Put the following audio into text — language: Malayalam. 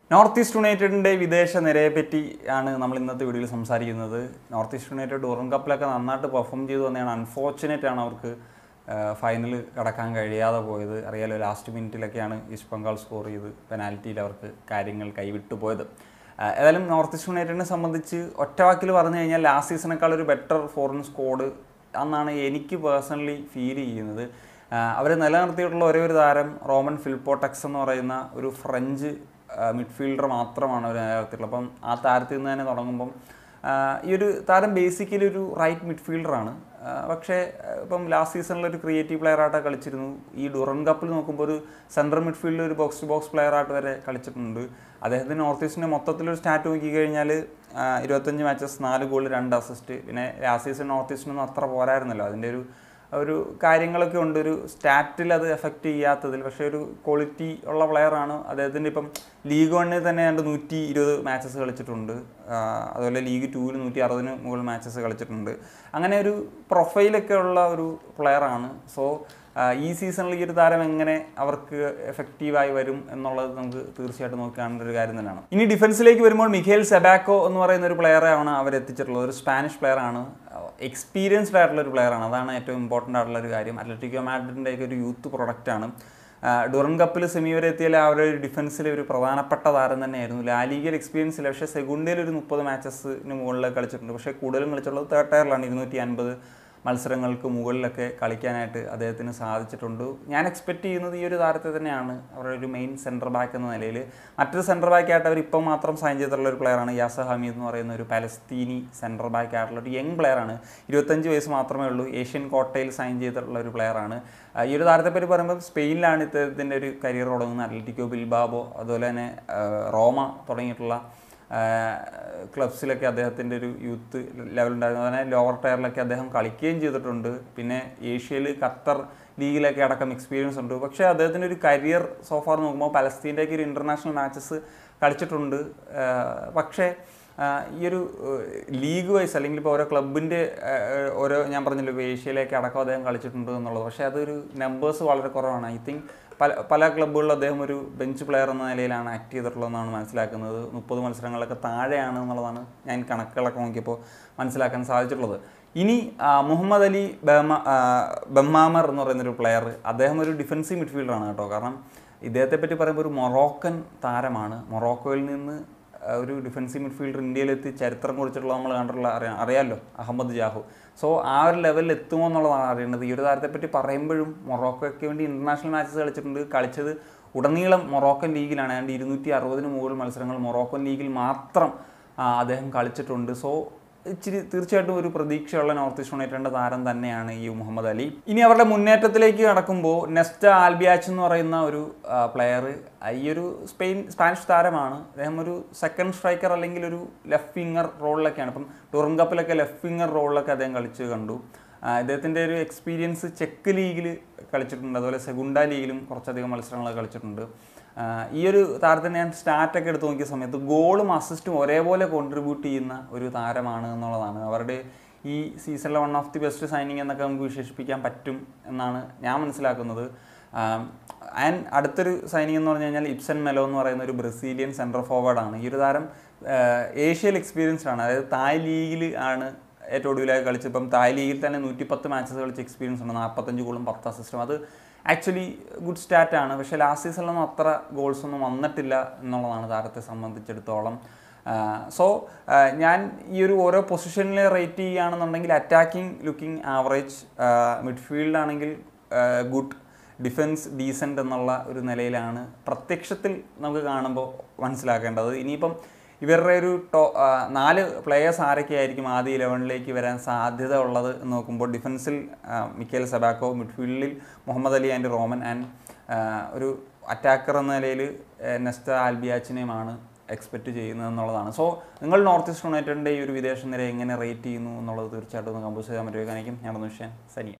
നോർത്ത് ഈസ്റ്റ് യുണൈറ്റഡിൻ്റെ വിദേശ നിരയെ പറ്റി ആണ് നമ്മൾ ഇന്നത്തെ വീഡിയോയിൽ സംസാരിക്കുന്നത് നോർത്ത് ഈസ്റ്റ് യുണൈറ്റഡ് ഡൂറൻ കപ്പിലൊക്കെ നന്നായിട്ട് പെർഫോം ചെയ്തു തന്നെയാണ് അൺഫോർച്ചുനേറ്റ് ആണ് അവർക്ക് ഫൈനൽ കടക്കാൻ കഴിയാതെ പോയത് അറിയാലോ ലാസ്റ്റ് മിനിറ്റിലൊക്കെയാണ് ഈസ്റ്റ് ബംഗാൾ സ്കോർ ചെയ്ത് പെനാൽറ്റിയിൽ അവർക്ക് കാര്യങ്ങൾ കൈവിട്ടു പോയത് ആ, ഏതായാലും നോർത്ത് ഈസ്റ്റ് യുണൈറ്റഡിനെ സംബന്ധിച്ച് ഒറ്റവാക്കിൽ പറഞ്ഞു കഴിഞ്ഞാൽ ലാസ്റ്റ് സീസണേക്കാൾ ഒരു ബെറ്റർ ഫോറിൻ സ്കോഡ് എന്നാണ് എനിക്ക് പേഴ്സണലി ഫീൽ ചെയ്യുന്നത് അവർ നിലനിർത്തിയിട്ടുള്ള ഒരേ ഒരു താരം റോമൻ ഫിൽപോടെക്സ് എന്ന് പറയുന്ന ഒരു ഫ്രഞ്ച് മിഡ്ഫീൽഡർ മാത്രമാണ് അവർ നിലനിർത്തിയിട്ടുള്ളത് അപ്പം ആ താരത്തിൽ നിന്ന് തന്നെ തുടങ്ങുമ്പം ആ, ഈ ഒരു താരം ബേസിക്കലി ഒരു റൈറ്റ് മിഡ്ഫീൽഡറാണ് പക്ഷേ ആ, ഇപ്പം ലാസ്റ്റ് സീസണിൽ ഒരു ക്രിയേറ്റീവ് പ്ലെയറായിട്ട് കളിച്ചിരുന്നു ഈ ഡുറൻ കപ്പിൽ നോക്കുമ്പോൾ ഒരു സെൻട്രൽ മിഡ്ഫീൽഡിൽ ഒരു ബോക്സ് ടു ബോക്സ് പ്ലെയറായിട്ട് വരെ കളിച്ചിട്ടുണ്ട് അദ്ദേഹത്തിന് നോർത്ത് ഈസ്റ്റിൻ്റെ മൊത്തത്തിലൊരു സ്റ്റാറ്റ് നോക്കിക്കഴിഞ്ഞാൽ ഇരുപത്തഞ്ച് മാച്ചസ് നാല് ഗോൾ രണ്ട് അസിസ്റ്റ് പിന്നെ ലാസ്റ്റ് സീസൺ നോർത്ത് ഈസ്റ്റിനൊന്നും അത്ര പോരായിരുന്നല്ലോ അതിൻ്റെ ഒരു ഒരു കാര്യങ്ങളൊക്കെ ഉണ്ട് ഒരു സ്റ്റാറ്റിൽ അത് എഫക്റ്റ് ചെയ്യാത്തതിൽ പക്ഷേ ഒരു ക്വാളിറ്റി ഉള്ള പ്ലെയറാണ് അദ്ദേഹത്തിൻ്റെ ഇപ്പം ലീഗ് വണ്ണിൽ തന്നെ രണ്ട് നൂറ്റി ഇരുപത് മാച്ചസ് കളിച്ചിട്ടുണ്ട് ആ, അതുപോലെ ലീഗ് ടൂവിൽ നൂറ്റി അറുപതിന് മുകളിൽ മാച്ചസ് കളിച്ചിട്ടുണ്ട് അങ്ങനെ ഒരു പ്രൊഫൈലൊക്കെ ഉള്ള ഒരു പ്ലെയറാണ് സോ ഈ സീസണിൽ ഈ ഒരു താരം എങ്ങനെ അവർക്ക് എഫക്റ്റീവായി വരും എന്നുള്ളത് നമുക്ക് തീർച്ചയായിട്ടും നോക്കി കാണേണ്ട ഒരു കാര്യം തന്നെയാണ് ഇനി ഡിഫൻസിലേക്ക് വരുമ്പോൾ മിഖേൽ സെബാക്കോ എന്ന് പറയുന്ന ഒരു പ്ലെയറാണ് അവർ എത്തിച്ചിട്ടുള്ളത് ഒരു സ്പാനിഷ് പ്ലെയറാണ് എക്സ്പീരിയൻസ്ഡ് ആയിട്ടുള്ള ഒരു പ്ലെയറാണ് അതാണ് ഏറ്റവും ഇമ്പോർട്ടൻ്റ് ആയിട്ടുള്ള ഒരു കാര്യം അത്ലറ്റിക്കോ മാഡ്രിഡിൻ്റെ ഒക്കെ ഒരു യൂത്ത് പ്രൊഡക്റ്റാണ് ഡുറൻ കപ്പിൽ സെമി വരെ എത്തിയാൽ അവരുടെ ഒരു ഡിഫൻസിലെ ഒരു പ്രധാനപ്പെട്ട താരം തന്നെയായിരുന്നു ലാലിഗൽ എക്സ്പീരിയൻസ് ഇല്ല പക്ഷേ സെഗുണ്ടയിൽ ഒരു മുപ്പത് മാച്ചസിന് മുകളിൽ കളിച്ചിട്ടുണ്ട് പക്ഷേ കൂടുതലും കളിച്ചിട്ടുള്ളത് തേർഡ് ടയറിലാണ് ഇരുന്നൂറ്റി അൻപത് മത്സരങ്ങൾക്ക് മുകളിലൊക്കെ കളിക്കാനായിട്ട് അദ്ദേഹത്തിന് സാധിച്ചിട്ടുണ്ട് ഞാൻ എക്സ്പെക്റ്റ് ചെയ്യുന്നത് ഈ ഒരു താരത്തെ തന്നെയാണ് അവരുടെ ഒരു മെയിൻ സെൻറ്റർ ബാക്ക് എന്ന നിലയിൽ മറ്റൊരു സെൻറ്റർ ബാക്ക് ആയിട്ട് അവർ ഇപ്പം മാത്രം സൈൻ ചെയ്തിട്ടുള്ള ഒരു പ്ലെയറാണ് യാസ ഹമീദ് എന്ന് പറയുന്ന ഒരു പലസ്തീനി സെൻറ്റർ ബാക്ക് ആയിട്ടുള്ള ഒരു യങ് പ്ലെയറാണ് ഇരുപത്തഞ്ച് വയസ്സ് മാത്രമേ ഉള്ളൂ ഏഷ്യൻ കോട്ടയിൽ സൈൻ ചെയ്തിട്ടുള്ള ഒരു പ്ലെയറാണ് ഈ ഒരു താരത്തെ പറ്റി പറയുമ്പോൾ സ്പെയിനിലാണ് ഇദ്ദേഹത്തിൻ്റെ ഒരു കരിയർ തുടങ്ങുന്നത് അത്ലറ്റിക്കോ ബിൽബാബോ അതുപോലെ തന്നെ ആ, റോമ തുടങ്ങിയിട്ടുള്ള ക്ലബ്സിലൊക്കെ അദ്ദേഹത്തിൻ്റെ ഒരു യൂത്ത് ലെവലുണ്ടായിരുന്നു അതുപോലെ ലോവർ ടയറിലൊക്കെ അദ്ദേഹം കളിക്കുകയും ചെയ്തിട്ടുണ്ട് പിന്നെ ഏഷ്യയിൽ ഖത്തർ ലീഗിലൊക്കെ അടക്കം എക്സ്പീരിയൻസ് ഉണ്ട് പക്ഷേ അദ്ദേഹത്തിൻ്റെ ഒരു കരിയർ സോഫാർ നോക്കുമ്പോൾ പലസ്തീൻ്റെയൊക്കെ ഒരു ഇൻ്റർനാഷണൽ മാച്ചസ് കളിച്ചിട്ടുണ്ട് ആ, പക്ഷേ ആ, ഈ ഒരു ലീഗ് വൈസ് അല്ലെങ്കിൽ ഇപ്പോൾ ഓരോ ക്ലബിൻ്റെ ഓരോ ഞാൻ പറഞ്ഞല്ലോ ഇപ്പോൾ ഏഷ്യയിലേക്ക് അടക്കം അദ്ദേഹം കളിച്ചിട്ടുണ്ട് എന്നുള്ളത് പക്ഷേ അതൊരു നമ്പേഴ്സ് വളരെ കുറവാണ് ഐ തിങ്ക് പല പല ക്ലബ്ബുകളിലും അദ്ദേഹം ഒരു ബെഞ്ച് പ്ലെയർ എന്ന നിലയിലാണ് ആക്ട് ചെയ്തിട്ടുള്ളതെന്നാണ് മനസ്സിലാക്കുന്നത് മുപ്പത് മത്സരങ്ങളൊക്കെ താഴെയാണ് എന്നുള്ളതാണ് ഞാൻ കണക്കുകളൊക്കെ നോക്കിയപ്പോൾ മനസ്സിലാക്കാൻ സാധിച്ചിട്ടുള്ളത് ഇനി ആ, മുഹമ്മദ് അലി ബഹമ ആ, ബമ്മാമർ എന്ന് പറയുന്നൊരു പ്ലെയർ അദ്ദേഹം ഒരു ഡിഫൻസീവ് മിഡ്ഫീൽഡറാണ് കേട്ടോ കാരണം ഇദ്ദേഹത്തെ പറ്റി പറയുമ്പോൾ ഒരു മൊറോക്കൻ താരമാണ് മൊറോക്കോയിൽ നിന്ന് ആ, ഒരു ഡിഫൻസീവ് മിഡ്ഫീൽഡർ ഇന്ത്യയിലെത്തി ചരിത്രം കുറിച്ചിട്ടുള്ള നമ്മൾ കണ്ടിട്ടുള്ള അറിയാം അറിയാമല്ലോ അഹമ്മദ് ജാഹു സോ ആ ഒരു ലെവലിൽ എത്തുമോ എന്നുള്ളതാണ് അറിയേണ്ടത് ഈ ഒരു താരത്തെ പറ്റി പറയുമ്പോഴും മൊറോക്കോയ്ക്ക് വേണ്ടി ഇൻ്റർനാഷണൽ മാച്ചസ് കളിച്ചിട്ടുണ്ട് കളിച്ചത് ഉടനീളം മൊറോക്കൻ ലീഗിലാണ് ഏതാണ്ട് ഇരുന്നൂറ്റി അറുപതിന് മുകളിൽ മത്സരങ്ങൾ മൊറോക്കൻ ലീഗിൽ മാത്രം ആ, അദ്ദേഹം കളിച്ചിട്ടുണ്ട് സോ ഇച്ചിരി തീർച്ചയായിട്ടും ഒരു പ്രതീക്ഷയുള്ള നോർത്ത് ഈസ്റ്റ് യുണൈറ്റഡിൻ്റെ താരം തന്നെയാണ് ഈ മുഹമ്മദ് അലി ഇനി അവരുടെ മുന്നേറ്റത്തിലേക്ക് കടക്കുമ്പോൾ നെസ്റ്റ ആൽബിയാച്ച് എന്ന് പറയുന്ന ഒരു പ്ലെയർ ഈ ഒരു സ്പെയിൻ സ്പാനിഷ് താരമാണ് അദ്ദേഹം ഒരു സെക്കൻഡ് സ്ട്രൈക്കർ അല്ലെങ്കിൽ ഒരു ലെഫ്റ്റ് വിങ്ങർ റോളിലൊക്കെയാണ് ഇപ്പം ടൂറിൻ കപ്പിലൊക്കെ ലെഫ്റ്റ് വിങ്ങർ റോളിലൊക്കെ അദ്ദേഹം കളിച്ച് കണ്ടു ആ, ഇദ്ദേഹത്തിൻ്റെ ഒരു എക്സ്പീരിയൻസ് ചെക്ക് ലീഗിൽ കളിച്ചിട്ടുണ്ട് അതുപോലെ സെഗുണ്ട ലീഗിലും കുറച്ചധികം മത്സരങ്ങളൊക്കെ കളിച്ചിട്ടുണ്ട് ആ, ഈ ഒരു താരത്തിന് ഞാൻ സ്റ്റാറ്റൊക്കെ എടുത്ത് നോക്കിയ സമയത്ത് ഗോളും അസിസ്റ്റും ഒരേപോലെ കോൺട്രിബ്യൂട്ട് ചെയ്യുന്ന ഒരു താരമാണ് എന്നുള്ളതാണ് അവരുടെ ഈ സീസണിലെ one of the best signing എന്നൊക്കെ നമുക്ക് വിശേഷിപ്പിക്കാൻ പറ്റും എന്നാണ് ഞാൻ മനസ്സിലാക്കുന്നത് ആൻഡ് അടുത്തൊരു സൈനിങ് എന്ന് പറഞ്ഞു കഴിഞ്ഞാൽ ഇപ്സൻ മെലോ എന്ന് പറയുന്ന ഒരു ബ്രസീലിയൻ സെൻട്രൽ ഫോർവേഡാണ് ഈ ഒരു താരം ഏഷ്യയിൽ എക്സ്പീരിയൻസ്ഡ് ആണ് അതായത് തായ് ലീഗിൽ ആണ് ഏറ്റവും ഒടുവിലായി കളിച്ചത് ഇപ്പം തായ് ലീഗിൽ തന്നെ നൂറ്റി പത്ത് മാച്ചസ് കളിച്ച എക്സ്പീരിയൻസ് ഉണ്ട് നാൽപ്പത്തഞ്ച് ഗോളും പത്ത് അസിസ്റ്റും അത് ആക്ച്വലി ഗുഡ് സ്റ്റാറ്റ് ആണ് പക്ഷേ ലാസ്റ്റ് സീസണിലൊന്നും അത്ര ഗോൾസ് ഒന്നും വന്നിട്ടില്ല എന്നുള്ളതാണ് താരത്തെ സംബന്ധിച്ചിടത്തോളം സോ ഞാൻ ഈ ഒരു ഓരോ പൊസിഷനിൽ റേറ്റ് ചെയ്യുകയാണെന്നുണ്ടെങ്കിൽ അറ്റാക്കിംഗ് ലുക്കിംഗ് ആവറേജ് മിഡ്ഫീൽഡ് ആണെങ്കിൽ ഗുഡ് ഡിഫൻസ് ഡീസൻ്റ് എന്നുള്ള ഒരു നിലയിലാണ് പ്രത്യക്ഷത്തിൽ നമുക്ക് കാണുമ്പോൾ മനസ്സിലാക്കേണ്ടത് ഇനിയിപ്പം ഇവരുടെ ഒരു ടോ ആ, നാല് പ്ലെയേഴ്സ് ആരൊക്കെയായിരിക്കും ആദ്യ ഇലവനിലേക്ക് വരാൻ സാധ്യത ഉള്ളത് എന്ന് നോക്കുമ്പോൾ ഡിഫൻസിൽ ആ, മിക്കേൽ സെബാക്കോ മിഡ്ഫീൽഡിൽ Muhammad Ali and Roman and ആ, ഒരു അറ്റാക്കർ എന്ന നിലയിൽ നെസ്റ്റ ആൽബിയാച്ചിനെയുമാണ് എക്സ്പെക്റ്റ് ചെയ്യുന്നത് എന്നുള്ളതാണ് സോ നിങ്ങൾ നോർത്ത് ഈസ്റ്റ് യുണൈറ്റഡിൻ്റെ ഈ ഒരു വിദേശ നിര എങ്ങനെ റേറ്റ് ചെയ്യുന്നു എന്നുള്ളത് തീർച്ചയായിട്ടും ഒന്ന് കമ്പോസ് ചെയ്യാൻ പറ്റുമായിരിക്കും ഞാൻ വിഷയം സനിയ